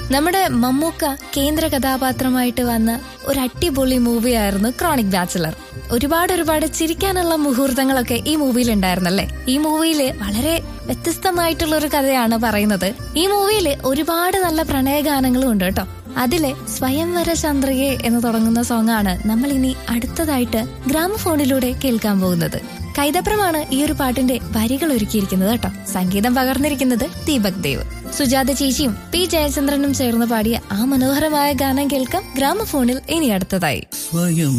നമ്മുടെ മമ്മൂക്ക കേന്ദ്ര കഥാപാത്രമായിട്ട് വന്ന ഒരു അടിപൊളി മൂവിയായിരുന്നു ക്രോണിക് ബാച്ചിലർ ഒരുപാട് ഒരുപാട് ചിരിക്കാനുള്ള മുഹൂർത്തങ്ങളൊക്കെ ഈ മൂവിയിൽ ഉണ്ടായിരുന്നല്ലേ ഈ മൂവിയിൽ വളരെ വ്യത്യസ്തമായിട്ടുള്ള ഒരു കഥയാണ് പറയുന്നത് ഈ മൂവിയിൽ ഒരുപാട് നല്ല പ്രണയഗാനങ്ങളും ഉണ്ട് കേട്ടോ അതിലെ സ്വയംവര ചന്ദ്രികെ എന്ന് തുടങ്ങുന്ന സോങ് ആണ് നമ്മൾ ഇനി അടുത്തതായിട്ട് ഗ്രാമഫോണിലൂടെ കേൾക്കാൻ പോകുന്നത് കൈതപ്രമാണ് ഈ ഒരു പാട്ടിന്റെ വരികൾ ഒരുക്കിയിരിക്കുന്നത് കേട്ടോ സംഗീതം പകർന്നിരിക്കുന്നത് ദീപക് ദേവ് സുജാത ചേച്ചിയും പി ജയചന്ദ്രനും ചേർന്ന് പാടിയ ആ മനോഹരമായ ഗാനം കേൾക്കാം ഗ്രാമഫോണിൽ ഇനി അടുത്തതായി സ്വയം